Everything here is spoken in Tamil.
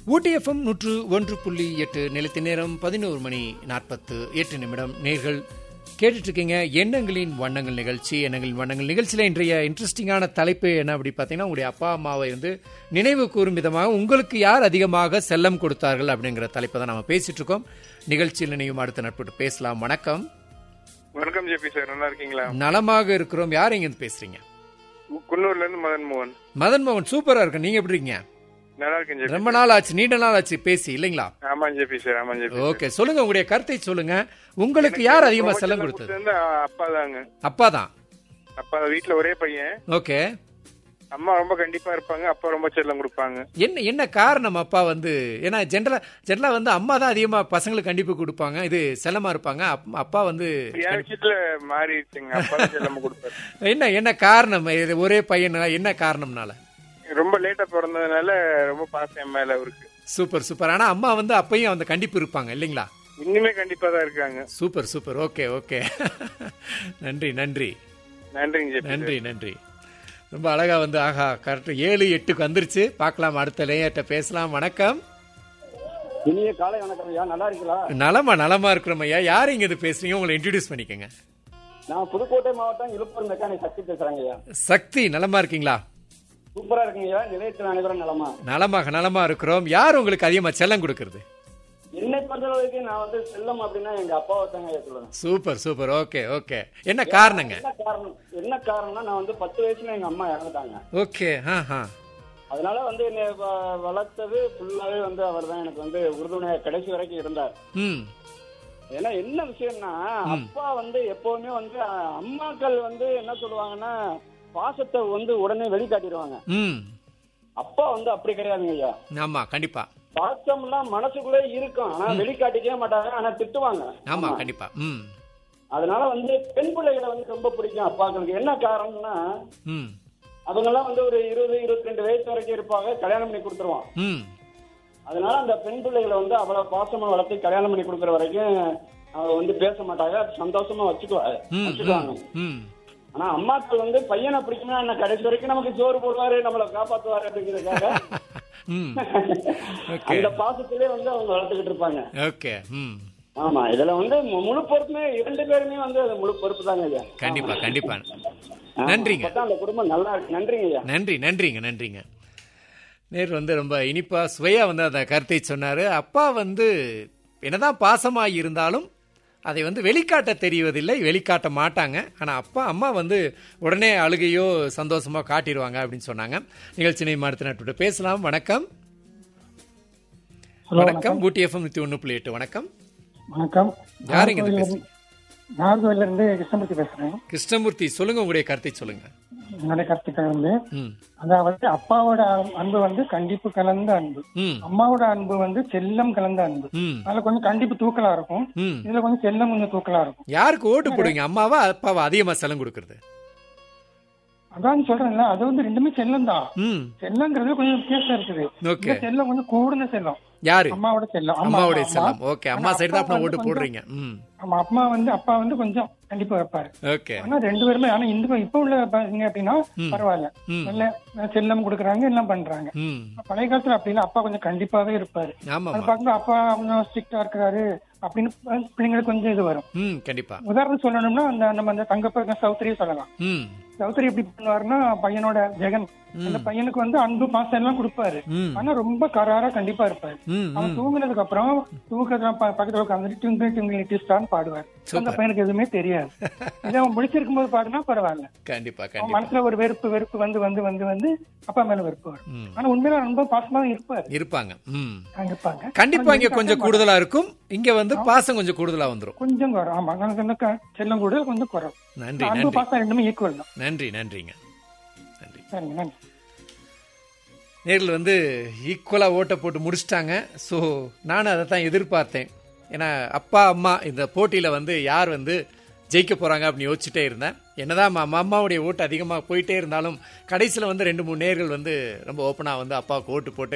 ஊட்டி எஃப்எம் நூற்று ஒன்று புள்ளி எட்டு நிலத்தி நேரம் பதினோரு மணி நாற்பத்து எட்டு நிமிடம் நேர்கள் கேட்டுட்டு இருக்கீங்க எண்ணங்களின் வண்ணங்கள் நிகழ்ச்சி எண்ணங்களின் வண்ணங்கள் நிகழ்ச்சியில் இன்றைய இன்ட்ரெஸ்டிங்கான தலைப்பு என்ன அப்படி பார்த்தீங்கன்னா உங்களுடைய அப்பா அம்மாவை வந்து நினைவு கூறும் விதமாக உங்களுக்கு யார் அதிகமாக செல்லம் கொடுத்தார்கள் அப்படிங்கிற தலைப்பை தான் நம்ம பேசிட்டு இருக்கோம் நிகழ்ச்சியில் நினைவும் அடுத்த நட்புட்டு பேசலாம் வணக்கம் வணக்கம் ஜேபி சார் நல்லா இருக்கீங்களா நலமாக இருக்கிறோம் யார் இருந்து பேசுறீங்க குன்னூர்ல இருந்து மதன் மோகன் மதன் மோகன் சூப்பரா இருக்கு நீங்க எப்படி இருக்கீங்க நல்லா இருக்கேன் ஜேபி ரொம்ப நாள் ஆச்சு நீண்ட நாள் ஆச்சு பேசி இல்லைங்களா ஆமா ஜேபி சார் ஆமா ஜேபி ஓகே சொல்லுங்க உங்களுடைய கருத்தை சொல்லுங்க உங்களுக்கு யார் அதிகமா செல்லம் கொடுத்தது வந்து அப்பா தாங்க அப்பா தான் அப்பா வீட்டுல ஒரே பையன் ஓகே அம்மா ரொம்ப கண்டிப்பா இருப்பாங்க அப்பா ரொம்ப செல்லம் கொடுப்பாங்க என்ன என்ன காரணம் அப்பா வந்து ஏன்னா ஜென்ரலா ஜென்ரலா வந்து அம்மா தான் அதிகமா பசங்களுக்கு கண்டிப்பு கொடுப்பாங்க இது செல்லமா இருப்பாங்க அப்- அப்பா வந்து என் விஷயத்துல மாறிடுச்சுங்க அப்பா தான் செல்லம் கொடுப்பாரு என்ன என்ன காரணம் இது ஒரே பையனா என்ன காரணம்னால ரொம்ப லேட்டா பிறந்ததுனால ரொம்ப பாசம் என் மேல அவருக்கு சூப்பர் சூப்பர் ஆனா அம்மா வந்து அப்பையும் அந்த கண்டிப்பு இருப்பாங்க இல்லைங்களா இன்னுமே கண்டிப்பா தான் இருக்காங்க சூப்பர் சூப்பர் ஓகே ஓகே நன்றி நன்றி நன்றிங்க ஜேபி நன்றி நன்றி ரொம்ப அழகா வந்து ஆஹா கரெக்ட் ஏழு எட்டுக்கு வந்துருச்சு பார்க்கலாம் அடுத்த லேயர்கிட்ட பேசலாம் வணக்கம் இனிய காலை வணக்கம் ஐயா நல்லா இருக்கீங்களா நலமா நலமா இருக்கிறோம் ஐயா யார் இங்க இது பேசுறீங்க உங்களை இன்ட்ரடியூஸ் பண்ணிக்கங்க நான் புதுக்கோட்டை மாவட்டம் இழுப்பூர் மெக்கானிக் சக்தி பேசுறேங்க ஐயா சக்தி நலமா இருக்கீங்களா சூப்பரா இருக்குங்க ஐயா நிலையத்தில் அனைவரும் நலமா நலமாக நலமா இருக்கிறோம் யார் உங்களுக்கு அதிகமா செல்லம் கொடுக்கறது என்னை பொறுத்தளவுக்கு நான் வந்து செல்லம் அப்படின்னா எங்க அப்பாவை தாங்க ஐயா சொல்லுவேன் சூப்பர் சூப்பர் ஓகே ஓகே என்ன காரணங்க என்ன காரணம் என்ன காரணம்னா நான் வந்து பத்து வயசுல எங்க அம்மா இறந்துட்டாங்க ஓகே ஆ ஆ அதனால வந்து என்னை வ- வளர்த்தது ஃபுல்லாவே வந்து அவர் தான் எனக்கு வந்து உறுதுணையா கடைசி வரைக்கும் இருந்தார் ம் ஏன்னா என்ன விஷயம்னா அப்பா வந்து எப்பவுமே வந்து அஹ், அம்மாக்கள் வந்து என்ன சொல்லுவாங்கன்னா பாசத்தை வந்து உடனே வெளிக்காட்டிடுவாங்க ம் அப்பா வந்து அப்படி கிடையாதுங்க ஐயா ஆமா கண்டிப்பா பாசம்லாம் மனசுக்குள்ளே இருக்கும் ஆனா வெளிக்காட்டிக்கவே மாட்டாங்க ஆனா திட்டுவாங்க ஆமா கண்டிப்பா ம் அதனால வந்து பெண் பிள்ளைகளை வந்து ரொம்ப பிடிக்கும் அப்பாக்களுக்கு என்ன காரணம்னா ம் அவங்க எல்லாம் வந்து ஒரு இருபது இருபத்தி ரெண்டு வயசு வரைக்கும் இருப்பாங்க கல்யாணம் பண்ணி கொடுத்துருவான் ம் அதனால அந்த பெண் பிள்ளைகளை வந்து அவ்வளவு பாசமா வளர்த்து கல்யாணம் பண்ணி கொடுக்குற வரைக்கும் அவங்க வந்து பேச மாட்டாங்க சந்தோஷமா வச்சுக்குவாங்க ம் வச்சுக்குவாங்க ம் ஆனா அம்மாக்கள் வந்து பையனை பிடிக்கும்னா என்ன கடைசி வரைக்கும் நமக்கு சோறு போடுவாரு நம்மளை காப்பாத்துவாரு அப்படிங்கிறதுக்காக ம் ஓகே அந்த பாசத்திலே வந்து அவங்க வளர்த்துக்கிட்டு இருப்பாங்க ஓகே ம் ஆமா இதுல வந்து மு- முழு பொறுப்புமே இரண்டு பேருமே வந்து அது முழு பொறுப்பு தாங்க ஐயா கண்டிப்பா கண்டிப்பா ஆமா, நன்றிங்க அப்பதான் அந்த குடும்பம் நல்லா இருக்கு நன்றிங்க ஐயா நன்றி நன்றிங்க நன்றிங்க நேர் வந்து ரொம்ப இனிப்பா சுவையா வந்து அந்த கருத்தை சொன்னாரு அப்பா வந்து என்னதான் பாசமாக இருந்தாலும் அதை வந்து வெளிக்காட்ட தெரிவதில்லை வெளிக்காட்ட மாட்டாங்க ஆனா அப்பா அம்மா வந்து உடனே அழுகையோ சந்தோஷமா காட்டிடுவாங்க அப்படின்னு சொன்னாங்க நிகழ்ச்சி நெய் மாடுத்தின பேசலாம் வணக்கம் வணக்கம் ஊட்டி எஃப்எம் நூத்தி ஒன்று புள்ளி எட்டு வணக்கம் வணக்கம் யாருங்க இது பேசுறீங்க நாகர்கோவில இருந்து கிருஷ்ணமூர்த்தி பேசுறேன் கிருஷ்ணமூர்த்தி சொல்லுங்க உங்களுடைய கருத்தை சொல்லுங்க என்னுடைய கருத்துக்கள் வந்து ம் அதாவது அப்பாவோட அன்பு வந்து கண்டிப்பு கலந்த அன்பு ம் அம்மாவோட அன்பு வந்து செல்லம் கலந்த அன்பு ம் அதுல கொஞ்சம் கண்டிப்பு தூக்கலா இருக்கும் ம் இதுல கொஞ்சம் செல்லம் கொஞ்சம் தூக்கலா இருக்கும் யாருக்கு ஓட்டு போடுவீங்க அம்மாவா அப்பாவா அதிகமா செல்லம் கொடுக்கறது அதான் சொல்றேன்ல அது வந்து ரெண்டுமே செல்லம் தான் ம் செல்லங்கிறது கொஞ்சம் வித்தியாசம் இருக்குது ஓகே இந்த செல்லம் கொஞ்சம் கூடுன செல்லம் யாரு அம்மாவோட செல்லம் அம்மா, அம்மாவுடைய அம்மா. செல்லம் ஓகே அம்மா ஆனா சைடு தான் அப்பா அப்புறம் வந்து ஓட்டு கொஞ்சம் போடுறீங்க ம் ஆமா அம்மா வந்து அப்பா வந்து கொஞ்சம் கண்டிப்பா வைப்பாரு ஓகே ஆனா ரெண்டு பேருமே ஆனா இந்த இப்ப உள்ள பாத்தீங்க அப்படின்னா ம். பரவாயில்ல ம் நல்ல செல்லம் கொடுக்குறாங்க எல்லாம் பண்றாங்க ம் பழைய காலத்துல அப்படின்னா அப்பா கொஞ்சம் கண்டிப்பாவே இருப்பாரு அது ஆமாம்மா பார்க்கும்போது அப்பா கொஞ்சம் ஸ்ட்ரிக்டா இருக்கிறாரு அப்படின்னு பிள்ளைங்களுக்கு கொஞ்சம் இது வரும் ம் கண்டிப்பா உதாரணம் சொல்லணும்னா அந்த நம்ம அந்த தங்கப்ப சௌத்ரியை சொல்லலாம் ம் சௌத்ரி எப்படி பண்ணுவாருன்னா பையனோட ஜெகன் அந்த பையனுக்கு வந்து அன்பு பாசம் எல்லாம் கொடுப்பாரு ம் ஆனா ரொம்ப கராரா கண்டிப்பா இருப்பாரு ம் அவன் தூங்குனதுக்கு அப்புறம் தூக்கத்துல ப- பக்கத்துல உட்காந்து டிங்கிள் டிங்கிள் லிட்டிஸ்டான்னு பாடுவார் அந்த சூப்பர் பையனுக்கு எதுவுமே தெரியாது இதே அவன் முடிச்சிருக்கும் போது பாடுனா பரவாயில்ல கண்டிப்பா அவன் கண்டிப்பா மனசுல ஒரு வெறுப்பு வெறுப்பு வந்து வந்து வந்து வந்து அப்பா மேல வெறுப்பு வரும் ம் ஆனா உண்மையில ரொம்ப பாசமா இருப்பாரு இருப்பாங்க ம் இருப்பாங்க கண்டிப்பா இங்க கொஞ்சம் கூடுதலா இருக்கும் இங்க வந்து பாசம் கொஞ்சம் கூடுதலா வந்துரும் கொஞ்சம் குறை ஆமா எனக்கு வந்து க- செல்லம் கூட கொஞ்சம் குறை நன்றி அன்பு நன்றி பாசம் ரெண்டுமே ஈக்குவல் தான் நன்றி நன்றிங்க நன்றி சரிங்க நன்றி நேரில் வந்து ஈக்குவலாக ஓட்டை போட்டு முடிச்சிட்டாங்க ஸோ நானும் அதை தான் எதிர்பார்த்தேன் ஏன்னா அப்பா அம்மா இந்த போட்டியில் வந்து யார் வந்து ஜெயிக்க போகிறாங்க அப்படின்னு யோசிச்சுட்டே இருந்தேன் என்னதான் அம்மா அம்மாவுடைய ஓட்டு அதிகமாக போயிட்டே இருந்தாலும் கடைசியில் வந்து ரெண்டு மூணு நேர்கள் வந்து ரொம்ப ஓப்பனாக வந்து அப்பாவுக்கு ஓட்டு போட்டு